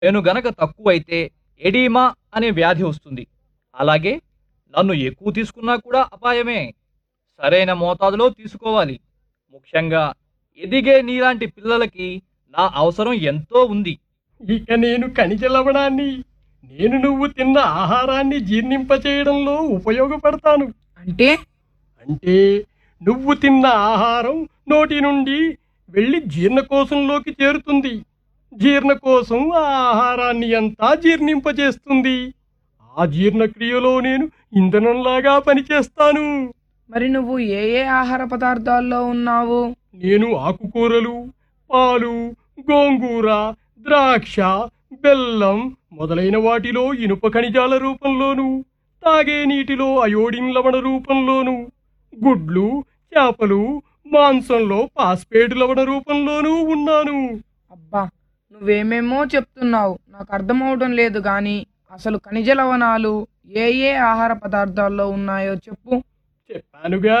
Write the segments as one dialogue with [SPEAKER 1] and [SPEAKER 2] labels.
[SPEAKER 1] నేను గనక తక్కువైతే ఎడీమా అనే వ్యాధి వస్తుంది అలాగే నన్ను ఎక్కువ తీసుకున్నా కూడా అపాయమే సరైన మోతాదులో తీసుకోవాలి ముఖ్యంగా ఎదిగే నీలాంటి పిల్లలకి నా అవసరం ఎంతో ఉంది
[SPEAKER 2] ఇక నేను ఖనిజ లవణాన్ని నేను నువ్వు తిన్న ఆహారాన్ని జీర్ణింపచేయడంలో ఉపయోగపడతాను
[SPEAKER 3] అంటే
[SPEAKER 2] అంటే నువ్వు తిన్న ఆహారం నోటి నుండి వెళ్ళి జీర్ణకోశంలోకి చేరుతుంది జీర్ణకోశం ఆ ఆహారాన్ని అంతా జీర్ణింపచేస్తుంది ఆ జీర్ణక్రియలో నేను ఇంధనంలాగా పనిచేస్తాను
[SPEAKER 3] మరి నువ్వు ఏ ఏ ఆహార పదార్థాల్లో ఉన్నావు
[SPEAKER 2] నేను ఆకుకూరలు పాలు గోంగూర ద్రాక్ష బెల్లం మొదలైన వాటిలో ఇనుప ఖనిజాల రూపంలోను తాగే నీటిలో అయోడిన్ లవణ రూపంలోను గుడ్లు చేపలు మాంసంలో పాస్పేట్ లవణ రూపంలోనూ ఉన్నాను
[SPEAKER 3] అబ్బా నువ్వేమేమో చెప్తున్నావు నాకు అర్థమవడం లేదు గాని అసలు ఖనిజ లవణాలు ఏ ఏ ఆహార పదార్థాల్లో ఉన్నాయో చెప్పు
[SPEAKER 2] చెప్పానుగా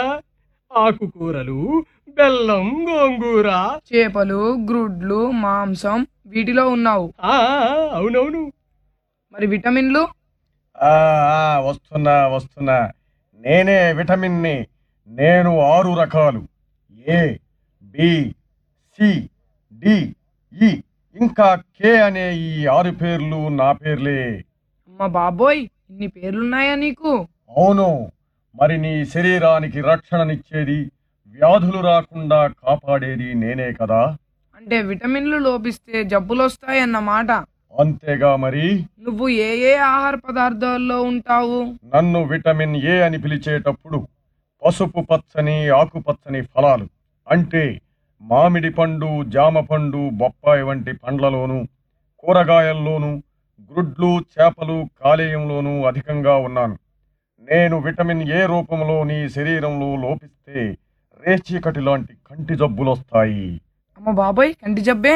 [SPEAKER 2] ఆకుకూరలు బెల్లం గోంగూర
[SPEAKER 3] చేపలు గ్రుడ్లు మాంసం వీటిలో ఉన్నావు
[SPEAKER 2] ఆ, అవునవును
[SPEAKER 3] మరి విటమిన్లు
[SPEAKER 4] ఆ, ఆ, వస్తున్నా వస్తున్నా నేనే విటమిన్ని నేను ఆరు రకాలు ఏ బి సి డి ఈ ఇంకా కే అనే ఈ ఆరు పేర్లు నా పేర్లే
[SPEAKER 3] అమ్మ బాబోయ్ ఇన్ని పేర్లున్నాయా నీకు
[SPEAKER 4] అవును మరి నీ శరీరానికి రక్షణనిచ్చేది వ్యాధులు రాకుండా కాపాడేది నేనే కదా
[SPEAKER 3] అంటే విటమిన్లు లోపిస్తే జబ్బులు వస్తాయన్నమాట
[SPEAKER 4] అంతేగా మరి
[SPEAKER 3] నువ్వు ఏ ఏ ఆహార పదార్థాల్లో ఉంటావు
[SPEAKER 4] నన్ను విటమిన్ ఏ అని పిలిచేటప్పుడు పసుపు పచ్చని ఆకుపచ్చని ఫలాలు అంటే మామిడి పండు జామ పండు బొప్పాయి వంటి పండ్లలోనూ కూరగాయల్లోనూ గ్రుడ్లు చేపలు కాలేయంలోనూ అధికంగా ఉన్నాను నేను విటమిన్ ఏ రూపంలో నీ శరీరంలో లోపిస్తే రేచీకటి లాంటి కంటి జబ్బులొస్తాయి
[SPEAKER 3] అమ్మ బాబోయ్ కంటి జబ్బే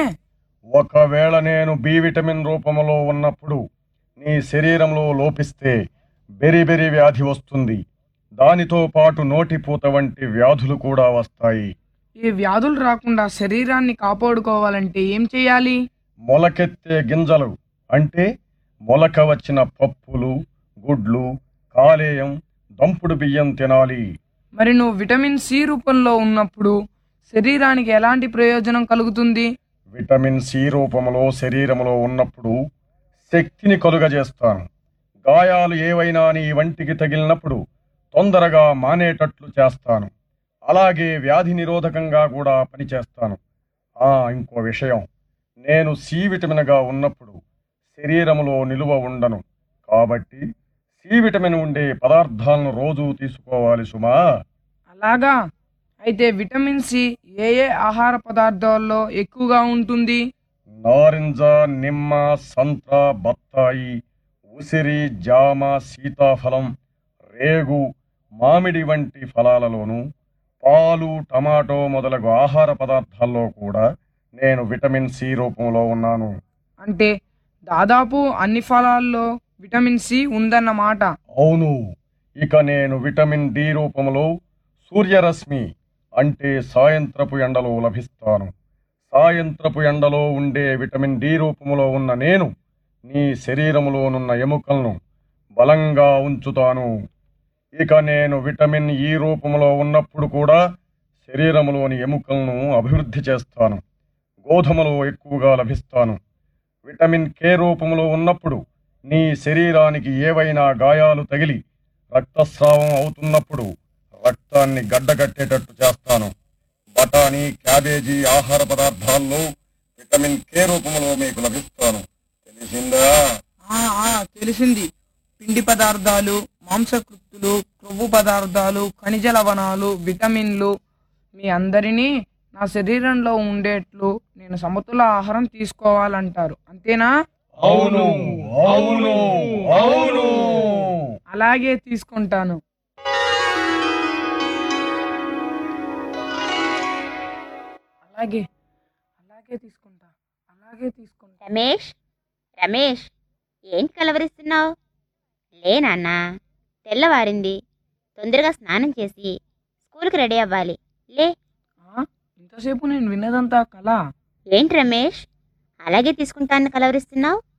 [SPEAKER 4] ఒకవేళ నేను బి విటమిన్ రూపంలో ఉన్నప్పుడు నీ శరీరంలో లోపిస్తే బెరిబెరి వ్యాధి వస్తుంది దానితో పాటు నోటిపూత వంటి వ్యాధులు కూడా వస్తాయి
[SPEAKER 3] ఈ వ్యాధులు రాకుండా శరీరాన్ని కాపాడుకోవాలంటే ఏం చేయాలి
[SPEAKER 4] మొలకెత్తే గింజలు అంటే మొలక వచ్చిన పప్పులు గుడ్లు కాలేయం దంపుడు బియ్యం తినాలి
[SPEAKER 3] మరి నువ్వు విటమిన్ సి రూపంలో ఉన్నప్పుడు శరీరానికి ఎలాంటి ప్రయోజనం కలుగుతుంది
[SPEAKER 4] విటమిన్ సి రూపంలో శరీరంలో ఉన్నప్పుడు శక్తిని కలుగజేస్తాను గాయాలు ఏవైనా నీ వంటికి తగిలినప్పుడు తొందరగా మానేటట్లు చేస్తాను అలాగే వ్యాధి నిరోధకంగా కూడా పనిచేస్తాను ఆ ఇంకో విషయం నేను సి విటమిన్గా ఉన్నప్పుడు శరీరంలో నిలువ ఉండను కాబట్టి సి విటమిన్ ఉండే పదార్థాలను రోజు తీసుకోవాలి సుమా
[SPEAKER 3] అలాగా అయితే విటమిన్ సి ఏ ఏ ఆహార పదార్థాల్లో ఎక్కువగా ఉంటుంది
[SPEAKER 4] నారింజ నిమ్మ సంత బత్తాయి ఉసిరి జామ సీతాఫలం రేగు మామిడి వంటి ఫలాలలోనూ పాలు టమాటో మొదలగు ఆహార పదార్థాల్లో కూడా నేను విటమిన్ సి రూపంలో ఉన్నాను
[SPEAKER 3] అంటే దాదాపు అన్ని ఫలాల్లో విటమిన్ సి ఉందన్నమాట
[SPEAKER 4] అవును ఇక నేను విటమిన్ డి రూపంలో సూర్యరశ్మి అంటే సాయంత్రపు ఎండలో లభిస్తాను సాయంత్రపు ఎండలో ఉండే విటమిన్ డి రూపంలో ఉన్న నేను నీ శరీరములోనున్న ఎముకలను బలంగా ఉంచుతాను ఇక నేను విటమిన్ ఈ రూపంలో ఉన్నప్పుడు కూడా శరీరములోని ఎముకలను అభివృద్ధి చేస్తాను గోధుమలో ఎక్కువగా లభిస్తాను విటమిన్ కే రూపంలో ఉన్నప్పుడు నీ శరీరానికి ఏవైనా గాయాలు తగిలి రక్తస్రావం అవుతున్నప్పుడు రక్తాన్ని గడ్డకట్టేటట్టు చేస్తాను బఠానీ క్యాబేజీ ఆహార పదార్థాల్లో విటమిన్ కే రూపంలో మీకు లభిస్తాను తెలిసిందా
[SPEAKER 3] ఆ, ఆ, తెలిసింది పిండి పదార్థాలు మాంసకృత్తులు కొవ్వు పదార్థాలు ఖనిజ లవణాలు విటమిన్లు మీ అందరినీ నా శరీరంలో ఉండేట్లు నేను సమతుల ఆహారం తీసుకోవాలంటారు అంతేనా
[SPEAKER 4] అవును అవును అవును
[SPEAKER 3] అలాగే తీసుకుంటాను అలాగే అలాగే తీసుకుంటా అలాగే తీసుకుంటా
[SPEAKER 5] రమేష్ రమేష్ ఏంటి కలవరిస్తున్నావు లే నాన్న తెల్లవారింది తొందరగా స్నానం చేసి స్కూల్కి రెడీ అవ్వాలి లే
[SPEAKER 3] ఆ, ఇంతసేపు నేను విన్నదంతా కళ
[SPEAKER 5] ఏంటి రమేష్ అలాగే తీసుకుంటాను కలవరిస్తున్నావు